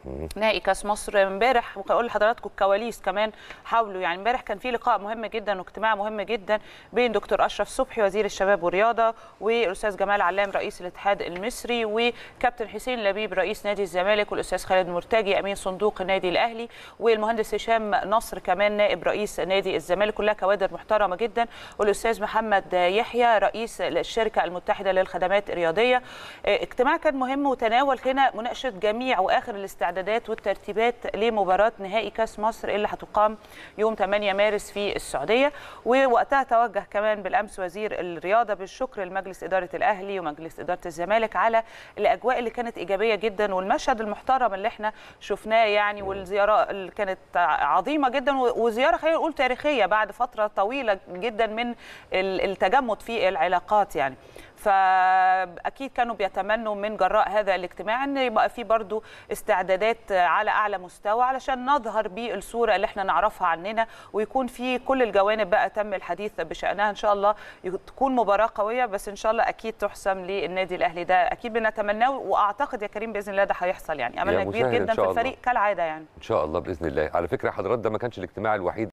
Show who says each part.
Speaker 1: نهائي كاس مصر امبارح وهقول لحضراتكم الكواليس كمان حاولوا يعني امبارح كان في لقاء مهم جدا واجتماع مهم جدا بين دكتور اشرف صبحي وزير الشباب والرياضه والاستاذ جمال علام رئيس الاتحاد المصري وكابتن حسين لبيب رئيس نادي الزمالك والاستاذ خالد مرتجي امين صندوق النادي الاهلي والمهندس هشام نصر كمان نائب رئيس نادي الزمالك كلها كوادر محترمه جدا والاستاذ محمد يحيى رئيس الشركه المتحده للخدمات الرياضيه اجتماع كان مهم وتناول هنا مناقشه جميع واخر الاستعدادات والترتيبات لمباراه نهائي كاس مصر اللي هتقام يوم 8 مارس في السعوديه ووقتها توجه كمان بالامس وزير الرياضه بالشكر لمجلس اداره الاهلي ومجلس اداره الزمالك على الاجواء اللي كانت ايجابيه جدا والمشهد المحترم اللي احنا شفناه يعني والزياره اللي كانت عظيمه جدا وزياره خلينا نقول تاريخيه بعد فتره طويله جدا من التجمد في العلاقات يعني فاكيد كانوا بيتمنوا من جراء هذا الاجتماع ان يبقى في برضو استعدادات على اعلى مستوى علشان نظهر بالصوره اللي احنا نعرفها عننا ويكون في كل الجوانب بقى تم الحديث بشانها ان شاء الله تكون مباراه قويه بس ان شاء الله اكيد تحسم للنادي الاهلي ده اكيد بنتمناه واعتقد يا كريم باذن الله ده هيحصل يعني املنا كبير جدا في الفريق كالعاده يعني
Speaker 2: ان شاء الله باذن الله على فكره حضرات ده ما كانش الاجتماع الوحيد